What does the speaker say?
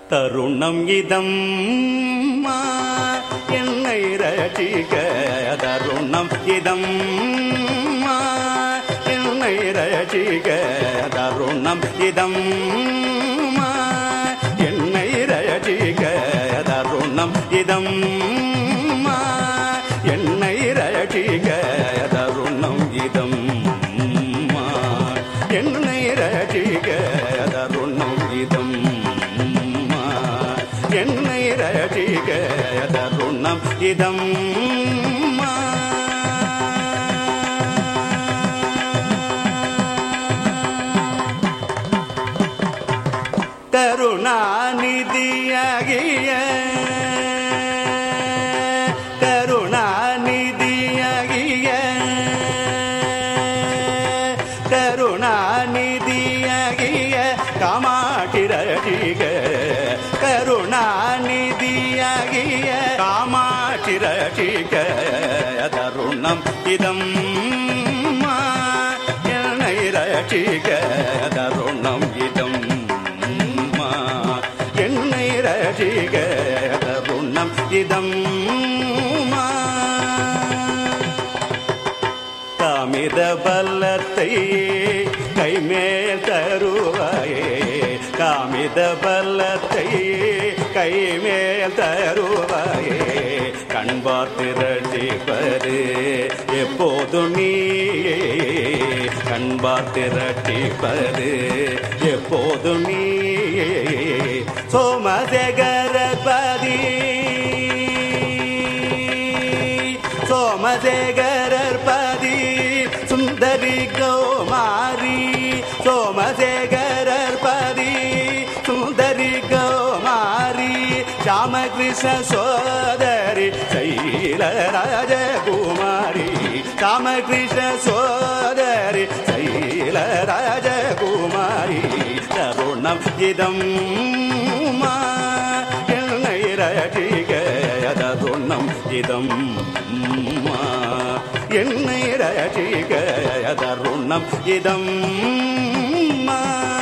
தருணம் இதம் என்னை ரட்சிக்க தருணம் இதம் என்னை ரட்சிக்க தருணம் இதம் என்னை ரட்சிக்க தருணம் இதம் என்னை ரட்சிக்க தருணம் இதம் என்னை ரட்சிக்க தருணம் இதம் என்னை ரட்சிக்க தருணம் இதம் கருணாநிதியாகிய கருணாநிதியாகிய கருணாநிதியாகிய காமாட்சிரடிக கருணாநிதியாகிய காமாட்சிரடிக தருணம் இதம் என்னை ரட்சிக்க தருணம் இதம் என்னை ரட்சிக்க தருணம் இதம் காமித பல்லத்தை கைமேல் தருவாயே காமித பல்லத்தை கைமேல் தருவாயே கண் பார்த்து ரட்சிப்பது எப்போது நீயே கண் பார்த்து ரட்சிப்பது எப்போது நீயே சோமசேகரபதி சோமசேகரர் பதி சுந்தரி கௌமாரி சோமசேகரர் பதி சுந்தரி கௌமாரி ராமகிருஷ்ண சோதரி சைலராஜகுமாரி ராமகிருஷ்ண சோதரி சைலராஜகுமாரி தருணம் இதம் என்னை ரட்சிக்க தருணம் இதம் என்னை ரட்சிக்க தருணம் இதம்